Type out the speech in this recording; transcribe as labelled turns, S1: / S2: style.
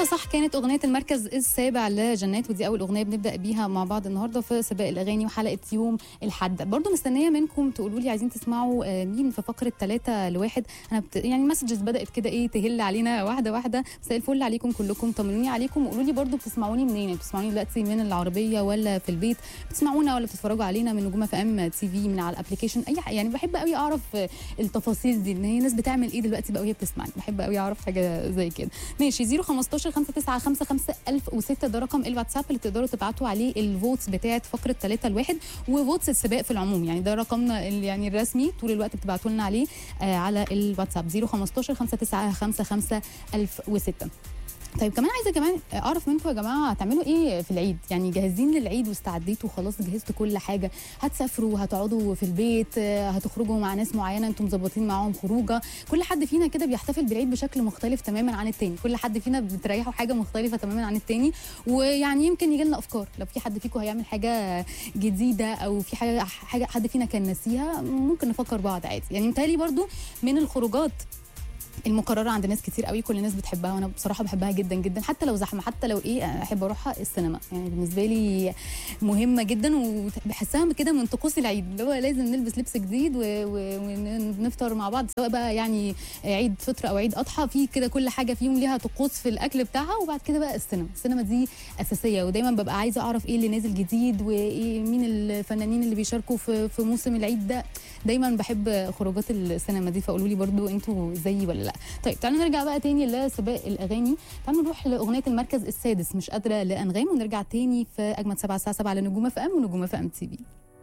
S1: ايوه صح كانت اغنيه المركز السابع لجنات ودي اول اغنيه بنبدا بيها مع بعض النهارده في سباق الاغاني وحلقه يوم الحد برضو مستنيه منكم تقولوا لي عايزين تسمعوا آه، مين في فقره ثلاثة لواحد انا بت... يعني مسجز بدات كده ايه تهل علينا واحده واحده مساء الفل عليكم كلكم طمنوني عليكم وقولوا لي برضو بتسمعوني منين يعني بتسمعوني دلوقتي من العربيه ولا في البيت بتسمعونا ولا بتتفرجوا علينا من نجوم اف ام تي في من على الابلكيشن اي حاجه يعني بحب قوي اعرف آه، التفاصيل دي ان هي ناس بتعمل ايه دلوقتي بقى وهي بتسمعني بحب قوي اعرف حاجه زي كده ماشي 015 595 1006 ده رقم الواتساب اللي تقدروا تبعتوا عليه الفوتس بتاعت فقره 3 لواحد وفوتس السباق في العموم يعني ده رقمنا ال- يعني الرسمي طول الوقت بتبعتوا لنا عليه آه على الواتساب 015 595 1006 طيب كمان عايزه كمان اعرف منكم يا جماعه هتعملوا ايه في العيد يعني جاهزين للعيد واستعديتوا خلاص جهزتوا كل حاجه هتسافروا هتقعدوا في البيت آه، هتخرجوا مع ناس معينه انتم مظبطين معاهم خروجه كل حد فينا كده بيحتفل بالعيد بشكل مختلف تماما عن التاني كل حد فينا بتريحه حاجه مختلفه تماما عن التاني ويعني يمكن يجي لنا افكار لو في حد فيكم هيعمل حاجه جديده او في حاجه حاجه حد فينا كان ناسيها ممكن نفكر بعض عادي يعني متهيألي برضو من الخروجات المقرره عند ناس كتير قوي كل الناس بتحبها وانا بصراحه بحبها جدا جدا حتى لو زحمه حتى لو ايه أنا احب اروحها السينما يعني بالنسبه لي مهمه جدا وبحسها كده من طقوس العيد اللي هو لازم نلبس لبس جديد و- و- ونفطر مع بعض سواء بقى يعني عيد فطر او عيد اضحى في كده كل حاجه فيهم ليها طقوس في الاكل بتاعها وبعد كده بقى السينما السينما دي اساسيه ودايما ببقى عايزه اعرف ايه اللي نازل جديد وايه مين الفنانين اللي بيشاركوا في في موسم العيد ده دايما بحب خروجات السينما دي فقولوا لي برضو انتوا زيي ولا لا طيب تعالوا نرجع بقى تاني لسباق الاغاني تعالوا نروح لاغنيه المركز السادس مش قادره لانغام ونرجع تاني في اجمد سبعة الساعه 7 على نجوم اف ام ونجوم اف ام تي في